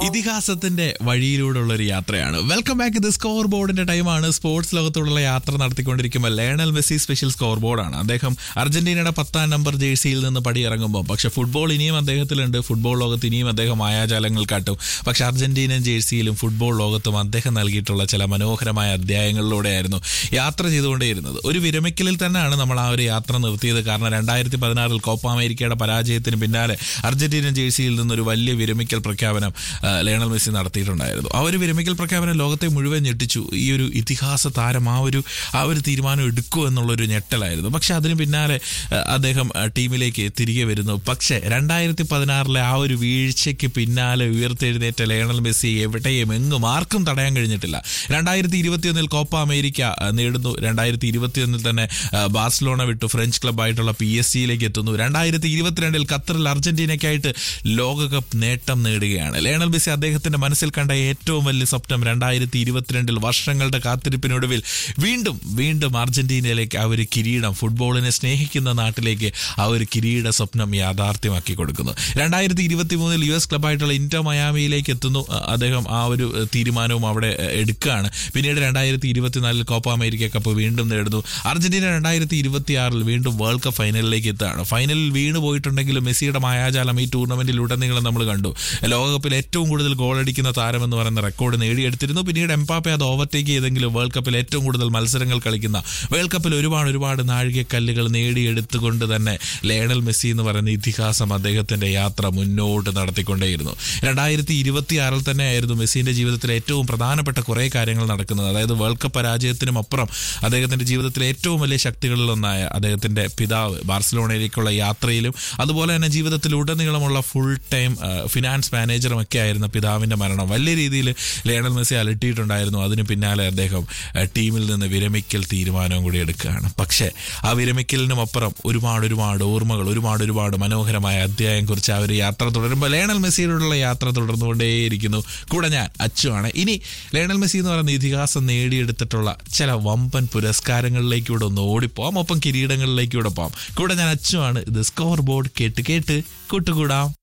ഇതിഹാസത്തിന്റെ വഴിയിലൂടെയുള്ള ഒരു യാത്രയാണ് welcome back ഇത് സ്കോർ ബോർഡിന്റെ ടൈമാണ് സ്പോർട്സ് ലോകത്തോടുള്ള യാത്ര നടത്തിക്കൊണ്ടിരിക്കുമ്പോൾ ലേണൽ മെസ്സി സ്പെഷ്യൽ സ്കോർ ബോർഡാണ് അദ്ദേഹം അർജന്റീനയുടെ പത്താം നമ്പർ ജേഴ്സിയിൽ നിന്ന് പടിയിറങ്ങുമ്പോൾ പക്ഷെ ഫുട്ബോൾ ഇനിയും അദ്ദേഹത്തിലുണ്ട് ഫുട്ബോൾ ലോകത്ത് ഇനിയും അദ്ദേഹം മായാജാലങ്ങൾ കാട്ടും പക്ഷെ അർജന്റീനൻ ജേഴ്സിയിലും ഫുട്ബോൾ ലോകത്തും അദ്ദേഹം നൽകിയിട്ടുള്ള ചില മനോഹരമായ അധ്യായങ്ങളിലൂടെയായിരുന്നു യാത്ര ചെയ്തുകൊണ്ടേയിരുന്നത് ഒരു വിരമിക്കലിൽ തന്നെയാണ് നമ്മൾ ആ ഒരു യാത്ര നിർത്തിയത് കാരണം രണ്ടായിരത്തി പതിനാറിൽ കോപ്പ അമേരിക്കയുടെ പരാജയത്തിന് പിന്നാലെ അർജന്റീനൻ ജേഴ്സിയിൽ നിന്നൊരു വലിയ വിരമിക്കൽ പ്രഖ്യാപനം ആ, ലയണൽ മെസ്സി നടത്തിയിട്ടുണ്ടായിരുന്നു ആ ഒരു വിരമിക്കൽ പ്രഖ്യാപനം ലോകത്തെ മുഴുവൻ ഞെട്ടിച്ചു ഈ ഒരു ഇതിഹാസ താരം ആ ഒരു ആ ഒരു തീരുമാനം എടുക്കുമോ എന്നുള്ളൊരു ഞെട്ടലായിരുന്നു പക്ഷെ അതിന് പിന്നാലെ ആ, അദ്ദേഹം ആ, ടീമിലേക്ക് തിരികെ വരുന്നു പക്ഷേ രണ്ടായിരത്തി പതിനാറിലെ ആ ഒരു വീഴ്ചയ്ക്ക് പിന്നാലെ ഉയർത്തെഴുന്നേറ്റ ലയണൽ മെസ്സി എവിടെയും എങ്ങും ആർക്കും തടയാൻ കഴിഞ്ഞിട്ടില്ല രണ്ടായിരത്തി ഇരുപത്തിയൊന്നിൽ കോപ്പ അമേരിക്ക ആ, നേടുന്നു രണ്ടായിരത്തി ഇരുപത്തിയൊന്നിൽ തന്നെ ആ, ബാഴ്സലോണ വിട്ടു ഫ്രഞ്ച് ക്ലബ്ബായിട്ടുള്ള പി എസ് സിയിലേക്ക് എത്തുന്നു രണ്ടായിരത്തി ഇരുപത്തിരണ്ടിൽ ഖത്തറിൽ അർജന്റീനയ്ക്കായിട്ട് ലോകകപ്പ് നേട്ടം നേടുകയാണ് ലയണൽ മെസ്സി അദ്ദേഹത്തിന്റെ മനസ്സിൽ കണ്ട ഏറ്റവും വലിയ സ്വപ്നം രണ്ടായിരത്തി ഇരുപത്തിരണ്ടിൽ വർഷങ്ങളുടെ കാത്തിരിപ്പിനൊടുവിൽ വീണ്ടും വീണ്ടും അർജന്റീനയിലേക്ക് ആ ഒരു കിരീടം ഫുട്ബോളിനെ സ്നേഹിക്കുന്ന നാട്ടിലേക്ക് ആ ഒരു കിരീട സ്വപ്നം യാഥാർത്ഥ്യമാക്കി കൊടുക്കുന്നു രണ്ടായിരത്തി ഇരുപത്തി മൂന്നിൽ യു എസ് ക്ലബായിട്ടുള്ള ഇന്റർ മയാമിയിലേക്ക് എത്തുന്നു അ- അദ്ദേഹം ആ ഒരു എ, തീരുമാനവും അവിടെ എ, എടുക്കുകയാണ് പിന്നീട് രണ്ടായിരത്തി ഇരുപത്തിനാലിൽ കോപ്പ അമേരിക്ക കപ്പ് വീണ്ടും നേടുന്നു അർജന്റീന രണ്ടായിരത്തി ഇരുപത്തി ആറിൽ വീണ്ടും വേൾഡ് കപ്പ് ഫൈനലിലേക്ക് എത്തുകയാണ് ഫൈനലിൽ വീണ് പോയിട്ടുണ്ടെങ്കിലും മെസ്സിയുടെ മായാജാലം ഈ ടൂർണമെന്റിൽ ഉടനീളം നമ്മൾ കണ്ടു ലോകകപ്പിൽ ഏറ്റവും കൂടുതൽ ഗോൾ അടിക്കുന്ന താരം എന്ന് പറയുന്ന റെക്കോർഡ് നേടിയെടുത്തിരുന്നു പിന്നീട് എംപാപ്പെ അത് ഓവർടേക്ക് ചെയ്തെങ്കിലും വേൾഡ് കപ്പിൽ ഏറ്റവും കൂടുതൽ മത്സരങ്ങൾ കളിക്കുന്ന വേൾഡ് കപ്പിൽ ഒരുപാട് ഒരുപാട് നാഴികക്കല്ലുകൾ നേടിയെടുത്തുകൊണ്ട് തന്നെ ലയണൽ മെസ്സി എന്ന് പറയുന്ന ഇതിഹാസം അദ്ദേഹത്തിന്റെ യാത്ര മുന്നോട്ട് നടത്തിക്കൊണ്ടേയിരുന്നു രണ്ടായിരത്തി ഇരുപത്തി ആറിൽ തന്നെ ആയിരുന്നു മെസ്സിന്റെ ജീവിതത്തിലെ ഏറ്റവും പ്രധാനപ്പെട്ട കുറേ കാര്യങ്ങൾ നടക്കുന്നത് അതായത് വേൾഡ് കപ്പ് പരാജയത്തിനും അപ്പുറം അദ്ദേഹത്തിന്റെ ജീവിതത്തിലെ ഏറ്റവും വലിയ ശക്തികളിലൊന്നായ അദ്ദേഹത്തിന്റെ പിതാവ് ബാർസലോണയിലേക്കുള്ള യാത്രയിലും അതുപോലെ തന്നെ ജീവിതത്തിൽ ഉടനീളമുള്ള ഫുൾ ടൈം ഫിനാൻസ് മാനേജറും ഒക്കെ ആയിരുന്ന പിതാവിന്റെ മരണം വലിയ രീതിയിൽ ലയണൽ മെസ്സി അലട്ടിയിട്ടുണ്ടായിരുന്നു അതിന് പിന്നാലെ അദ്ദേഹം ആ, ടീമിൽ നിന്ന് വിരമിക്കൽ തീരുമാനവും കൂടി എടുക്കുകയാണ് പക്ഷേ ആ വിരമിക്കലിനും അപ്പുറം ഒരുപാട് ഒരുപാട് ഓർമ്മകൾ ഒരുപാട് ഒരുപാട് മനോഹരമായ അധ്യായം കുറിച്ച് ആ ഒരു യാത്ര തുടരുമ്പോൾ ലയണൽ മെസ്സിയോടുള്ള യാത്ര തുടർന്നുകൊണ്ടേയിരിക്കുന്നു കൂടെ ഞാൻ അച്ചുവാണ് ഇനി ലയണൽ മെസ്സി എന്ന് പറയുന്ന ഇതിഹാസം നേടിയെടുത്തിട്ടുള്ള ചില വമ്പൻ പുരസ്കാരങ്ങളിലേക്കൂടെ ഒന്ന് ഓടിപ്പോവാം ഒപ്പം കിരീടങ്ങളിലേക്കൂടെ പോവാം കൂടെ ഞാൻ അച്ചുവാണ് ഇത് സ്കോർ ബോർഡ് കേട്ട് കേട്ട് കൂട്ടുകൂടാം